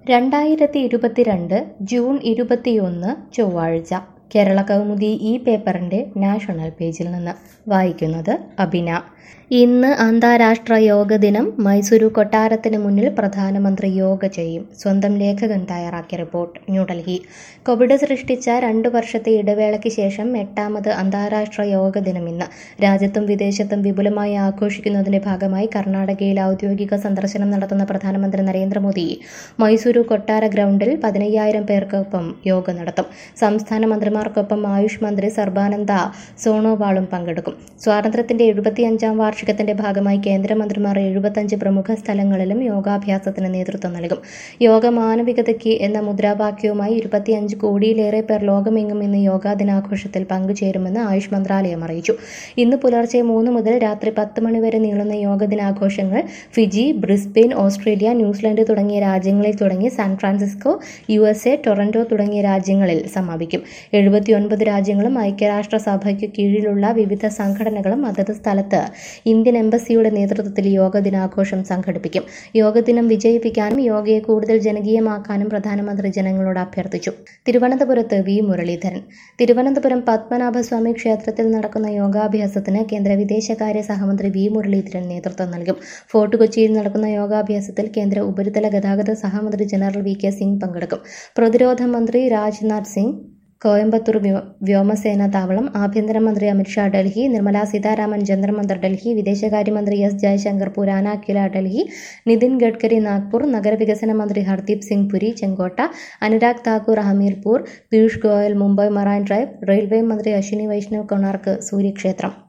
രണ്ടായിരത്തി ഇരുപത്തിരണ്ട് ജൂൺ ഇരുപത്തിയൊന്ന് ചൊവ്വാഴ്ച കേരള കൗമുദി ഈ പേപ്പറിൻ്റെ നാഷണൽ പേജിൽ നിന്ന് വായിക്കുന്നത് അബിന ഇന്ന് അന്താരാഷ്ട്ര യോഗ ദിനം മൈസൂരു കൊട്ടാരത്തിന് മുന്നിൽ പ്രധാനമന്ത്രി യോഗ ചെയ്യും സ്വന്തം ലേഖകൻ തയ്യാറാക്കിയ റിപ്പോർട്ട് ന്യൂഡൽഹി കോവിഡ് സൃഷ്ടിച്ച രണ്ടു വർഷത്തെ ഇടവേളയ്ക്ക് ശേഷം എട്ടാമത് അന്താരാഷ്ട്ര യോഗ ദിനം ഇന്ന് രാജ്യത്തും വിദേശത്തും വിപുലമായി ആഘോഷിക്കുന്നതിന്റെ ഭാഗമായി കർണാടകയിൽ ഔദ്യോഗിക സന്ദർശനം നടത്തുന്ന പ്രധാനമന്ത്രി നരേന്ദ്രമോദി മൈസൂരു കൊട്ടാര ഗ്രൗണ്ടിൽ പതിനയ്യായിരം പേർക്കൊപ്പം യോഗ നടത്തും സംസ്ഥാന മന്ത്രിമാർക്കൊപ്പം ആയുഷ് മന്ത്രി സർബാനന്ദ സോണോവാളും പങ്കെടുക്കും സ്വാതന്ത്ര്യത്തിന്റെ എഴുപത്തിയഞ്ചാം വാർഷികത്തിന്റെ ഭാഗമായി കേന്ദ്രമന്ത്രിമാർ എഴുപത്തഞ്ച് പ്രമുഖ സ്ഥലങ്ങളിലും യോഗാഭ്യാസത്തിന് നേതൃത്വം നൽകും യോഗ മാനവികതയ്ക്ക് എന്ന മുദ്രാവാക്യവുമായി ഇരുപത്തിയഞ്ച് കോടിയിലേറെ പേർ ലോകമെങ്ങും ഇന്ന് യോഗാ ദിനാഘോഷത്തിൽ പങ്കുചേരുമെന്ന് ആയുഷ് മന്ത്രാലയം അറിയിച്ചു ഇന്ന് പുലർച്ചെ മൂന്ന് മുതൽ രാത്രി പത്ത് മണിവരെ നീളുന്ന യോഗ ദിനാഘോഷങ്ങൾ ഫിജി ബ്രിസ്ബെയിൻ ഓസ്ട്രേലിയ ന്യൂസിലൻഡ് തുടങ്ങിയ രാജ്യങ്ങളിൽ തുടങ്ങി San Francisco U S A Toronto തുടങ്ങിയ രാജ്യങ്ങളിൽ സമാപിക്കും എഴുപത്തിയൊൻപത് രാജ്യങ്ങളും ഐക്യരാഷ്ട്രസഭയ്ക്ക് കീഴിലുള്ള വിവിധ സംഘടനകളും അതത് സ്ഥലത്ത് ഇന്ത്യൻ എംബസിയുടെ നേതൃത്വത്തിൽ യോഗ ദിനാഘോഷം സംഘടിപ്പിക്കും യോഗ ദിനം വിജയിപ്പിക്കാനും യോഗയെ കൂടുതൽ ജനകീയമാക്കാനും പ്രധാനമന്ത്രി ജനങ്ങളോട് അഭ്യർത്ഥിച്ചു തിരുവനന്തപുരത്ത് വി മുരളീധരൻ തിരുവനന്തപുരം പത്മനാഭസ്വാമി ക്ഷേത്രത്തിൽ നടക്കുന്ന യോഗാഭ്യാസത്തിന് കേന്ദ്ര വിദേശകാര്യ സഹമന്ത്രി വി മുരളീധരൻ നേതൃത്വം നൽകും ഫോർട്ട് കൊച്ചിയിൽ നടക്കുന്ന യോഗാഭ്യാസത്തിൽ കേന്ദ്ര ഉപരിതല ഗതാഗത സഹമന്ത്രി ജനറൽ വി കെ സിംഗ് പങ്കെടുക്കും പ്രതിരോധ മന്ത്രി രാജ്നാഥ് സിംഗ് കോയമ്പത്തൂർ വ്യോമസേന താവളം ആഭ്യന്തരമന്ത്രി അമിത്ഷാ ഡൽഹി നിർമ്മലാ സീതാരാമൻ ജന്തർ മന്ദർ ഡൽഹി വിദേശകാര്യമന്ത്രി എസ് ജയശങ്കർ പുരാന കില ഡൽഹി നിതിൻ ഗഡ്കരി നാഗ്പൂർ നഗരവികസന മന്ത്രി ഹർദീപ് സിംഗ് പുരി ചെങ്കോട്ട Anurag Thakur Hamirpur Piyush Goyal Mumbai Marine Drive railway മന്ത്രി അശ്വിനി വൈഷ്ണവ് കൊണാർക്ക് സൂര്യക്ഷേത്രം